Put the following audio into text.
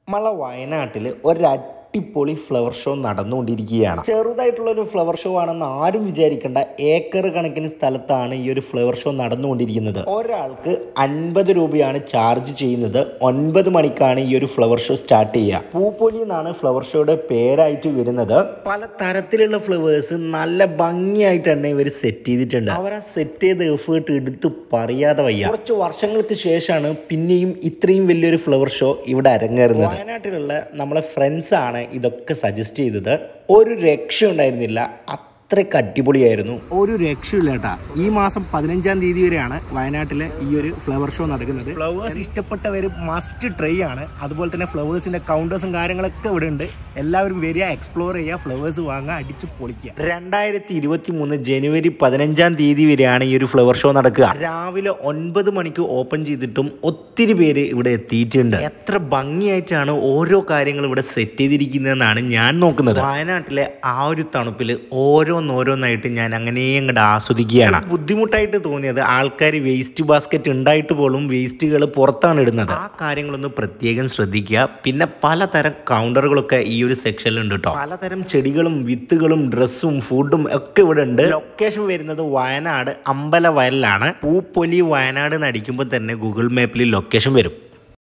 നമ്മളെ വയനാട്ടിൽ ഒരു അടിപൊളി ഫ്ലവർ ഷോ നടന്നുകൊണ്ടിരിക്കുകയാണ് ചെറുതായിട്ടുള്ള ഒരു ഫ്ലവർ ഷോ ആണെന്ന് ആരും വിചാരിക്കേണ്ട ഏക്കർ കണക്കിന് സ്ഥലത്താണ് ഈ ഒരു ഫ്ലവർ ഷോ നടന്നുകൊണ്ടിരിക്കുന്നത് ഒരാൾക്ക് അൻപത് രൂപയാണ് ചാർജ് ചെയ്യുന്നത് ഒൻപത് മണിക്കാണ് ഈ ഒരു ഫ്ലവർ ഷോ സ്റ്റാർട്ട് ചെയ്യുക പൂപ്പൊലി എന്നാണ് ഫ്ലവർ ഷോയുടെ പേരായിട്ട് വരുന്നത് പല തരത്തിലുള്ള ഫ്ലവേഴ്സ് നല്ല ഭംഗിയായിട്ടാണ് ഇവർ സെറ്റ് ചെയ്തിട്ടുണ്ട് അവർ ആ സെറ്റ് ചെയ്ത എഫേർട്ട് എടുത്ത് പറയാതെ വയ്യ കുറച്ച് വർഷങ്ങൾക്ക് ശേഷമാണ് പിന്നെയും ഇത്രയും വലിയൊരു ഫ്ലവർ ഷോ ഇവിടെ അരങ്ങേറുന്നത് വയനാട്ടിലുള്ള നമ്മളെ ഫ്രണ്ട്സ് ആണ് ഇതൊക്കെ സജസ്റ്റ് ചെയ്തത് ഒരു രക്ഷ ഉണ്ടായിരുന്നില്ല അത്രയ്ക്ക് അടിപൊളിയായിരുന്നു ഒരു രക്ഷയില്ല കേട്ടാ ഈ മാസം പതിനഞ്ചാം തീയതി വരെയാണ് വയനാട്ടിലെ ഈ ഒരു ഫ്ലവർ ഷോ നടക്കുന്നത് ഫ്ലവേഴ്സ് ഇഷ്ടപ്പെട്ടവർ മസ്റ്റ് ട്രൈ ആണ് അതുപോലെ തന്നെ ഫ്ലവേഴ്സിന്റെ കൗണ്ടേഴ്സും കാര്യങ്ങളൊക്കെ ഇവിടെ ഉണ്ട് എല്ലാവരും വരിക എക്സ്പ്ലോർ ചെയ്യുക ഫ്ലവേഴ്സ് വാങ്ങുക അടിച്ച് പൊളിക്കുക രണ്ടായിരത്തി ഇരുപത്തി മൂന്ന് ജനുവരി പതിനഞ്ചാം തീയതി വരെയാണ് ഈ ഒരു ഫ്ലവർ ഷോ നടക്കുക രാവിലെ ഒൻപത് മണിക്ക് ഓപ്പൺ ചെയ്തിട്ടും ഒത്തിരി പേര് ഇവിടെ എത്തിയിട്ടുണ്ട് എത്ര ഭംഗിയായിട്ടാണ് ഓരോ കാര്യങ്ങൾ ഇവിടെ സെറ്റ് ചെയ്തിരിക്കുന്നതെന്നാണ് ഞാൻ നോക്കുന്നത് വയനാട്ടിലെ ആ ഒരു തണുപ്പിൽ ഓരോന്നോരോന്നായിട്ട് ഞാൻ അങ്ങനെ അങ്ങോട്ട് ആസ്വദിക്കുകയാണ് ബുദ്ധിമുട്ടായിട്ട് തോന്നിയത് ആൾക്കാർ വേസ്റ്റ് ബാസ്ക്കറ്റ് ഉണ്ടായിട്ട് പോലും വേസ്റ്റുകൾ പുറത്താണ് ഇടുന്നത് ആ കാര്യങ്ങളൊന്ന് പ്രത്യേകം ശ്രദ്ധിക്കുക പിന്നെ പലതരം കൗണ്ടറുകളൊക്കെ ഈ ഒരു സെക്ഷനിൽ ഉണ്ട് കേട്ടോ പലതരം ചെടികളും വിത്തുകളും ഡ്രസ്സും ഫുഡും ഒക്കെ ഇവിടെ ഉണ്ട് ലൊക്കേഷൻ വരുന്നത് വയനാട് അമ്പലവയലിലാണ് പൂപ്പൊലി വയനാട് എന്ന് അടിക്കുമ്പോൾ തന്നെ ഗൂഗിൾ മാപ്പിൽ ലൊക്കേഷൻ വരും